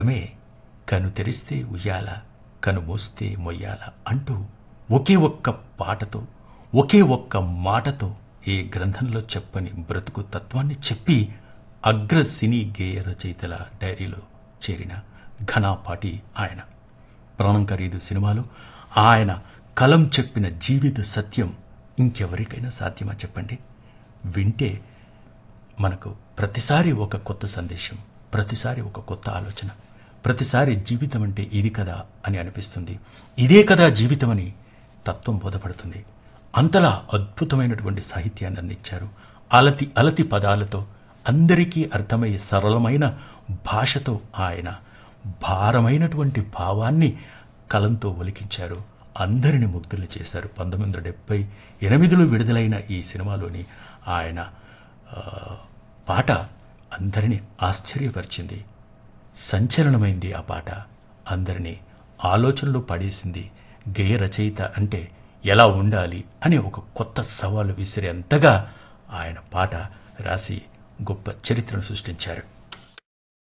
మే కను తెరిస్తే ఉయ్యాల కను మూస్తే మొయ్యాల అంటూ ఒకే ఒక్క పాటతో ఒకే ఒక్క మాటతో ఏ గ్రంథంలో చెప్పని బ్రతుకు తత్వాన్ని చెప్పి అగ్ర సినీ గేయ రచయితల డైరీలో చేరిన ఘనాపాటి ఆయన ప్రాణం ఖరీదు సినిమాలో ఆయన కలం చెప్పిన జీవిత సత్యం ఇంకెవరికైనా సాధ్యమా చెప్పండి వింటే మనకు ప్రతిసారి ఒక కొత్త సందేశం ప్రతిసారి ఒక కొత్త ఆలోచన ప్రతిసారి జీవితం అంటే ఇది కదా అని అనిపిస్తుంది ఇదే కదా జీవితం అని తత్వం బోధపడుతుంది అంతలా అద్భుతమైనటువంటి సాహిత్యాన్ని అందించారు అలతి అలతి పదాలతో అందరికీ అర్థమయ్యే సరళమైన భాషతో ఆయన భారమైనటువంటి భావాన్ని కలంతో ఒలికించారు అందరిని ముగ్ధులు చేశారు పంతొమ్మిది వందల డెబ్బై ఎనిమిదిలో విడుదలైన ఈ సినిమాలోని ఆయన ఆ, పాట అందరినీ ఆశ్చర్యపరిచింది సంచలనమైంది ఆ పాట అందరినీ ఆలోచనలో పడేసింది గేయ రచయిత అంటే ఎలా ఉండాలి అనే ఒక కొత్త సవాలు విసిరేంతగా ఆయన పాట రాసి గొప్ప చరిత్రను సృష్టించారు